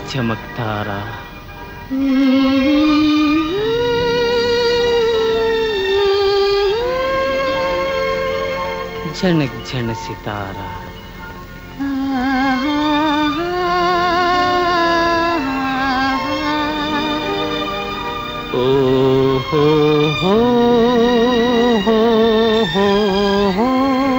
చమక్తారా జనక్ జన సితారా ఓ హో హో హో హో హో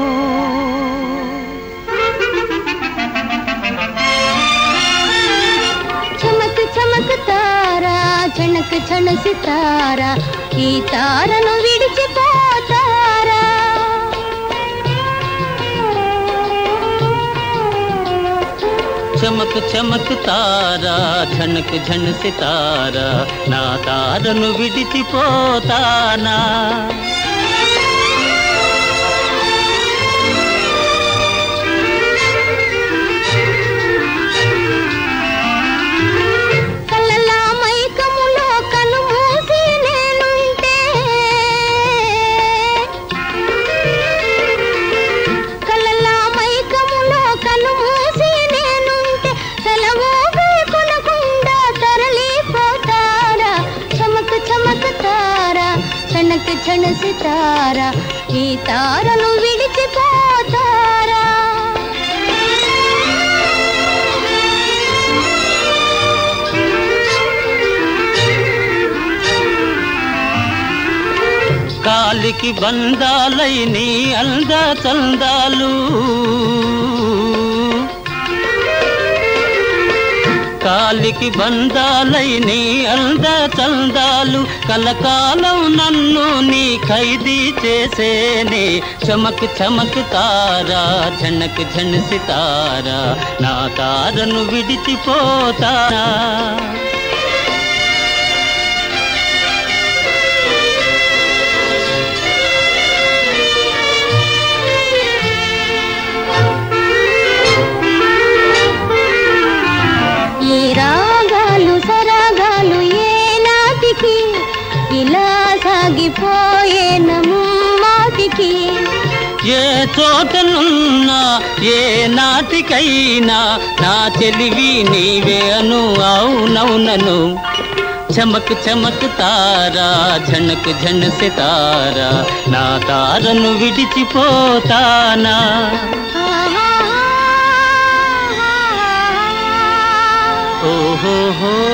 చమక్ చమక్ తారా చణక్ చణ సితారా ఈ తారను విడిచిపోతారా చమక్ చమక్ తారా ఝనక్ ఝన్ సితారా నా తారను విడిచిపోతానా కలలా మైకములో కను మూసి నేనుంటే కలలా మైకములో కను మూసి నేనుంటే సెలవు కొనకుండా తరలిపోతారా చమక్ చమక్ తారా చణక్ చణ సితారా ఈ తారను విడిచిపోతారా కాలికి బంధాలై నీ అంద చందాలు కాలికి బంధాలై నీ అంద చందాలు కలకాలం నన్ను నీ ఖైదీ చేసేనే చమక్ చమక్ తారా ఝనక్ ఝన్ సితారా నా తారను విడిచిపోతారా ఈ రాగాలు సరాగాలు ఏ నాటికి ఇలా సాగిపోయే మాటికి ఏ చోటనున్నా ఏ నాటికైనా నా తెలివి నీవే అను అవునవునను చమక్ చమక్ తారా ఝనక్ ఝన్ సితారా నా తారను విడిచిపోతానా ఓహో హో